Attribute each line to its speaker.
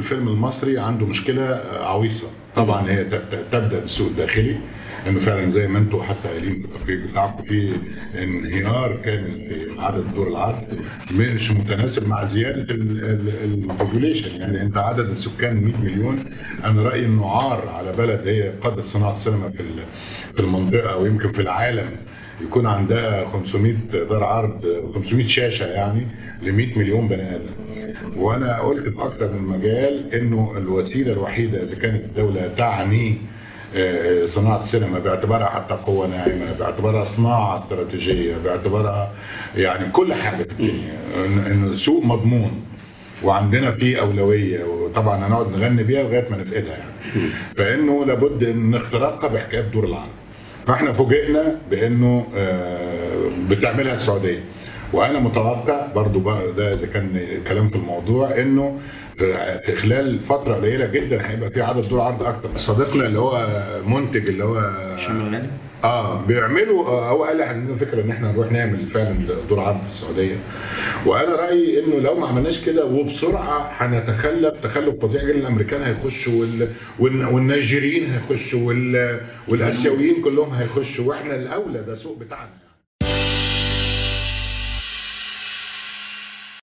Speaker 1: الفيلم المصري عنده مشكله آه، عويصه طبعا هي تب- تبدا بالسوق الداخلي انه فعلا زي ما انتم حتى قايلين في التقرير بتاعكم في انهيار كامل في عدد دور العرض مش متناسب مع زياده البوبوليشن يعني انت عدد السكان 100 مليون انا رايي انه عار على بلد هي قادة صناعه السينما في ال- في المنطقه ويمكن في العالم يكون عندها 500 دار عرض 500 شاشه يعني ل 100 مليون بني ادم وانا قلت في اكتر من مجال انه الوسيله الوحيده اذا كانت الدوله تعني آه، صناعه السينما باعتبارها حتى قوه ناعمه باعتبارها صناعه استراتيجيه باعتبارها يعني كل حاجه في الدنيا إن- انه سوق مضمون وعندنا فيه اولويه وطبعا هنقعد نغني بيها لغايه ما نفقدها يعني فانه لابد ان نخترقها بحكايه دور العرض فاحنا فوجئنا بانه آه، بتعملها السعوديه وانا متوقع برضو بقى ده اذا كان كلام في الموضوع انه في في خلال فتره قليله جدا هيبقى في عدد دور عرض اكتر صديقنا اللي هو منتج اللي هو
Speaker 2: هشام الغالي
Speaker 1: اه بيعملوا آه هو قال عندنا فكره ان احنا نروح نعمل فعلا دور عرض في السعوديه وانا رايي انه لو ما عملناش كده وبسرعه هنتخلف تخلف فظيع جدا الامريكان هيخشوا وال... وال... والنيجيريين هيخشوا وال... والاسيويين كلهم هيخشوا واحنا الاولى ده سوق بتاعنا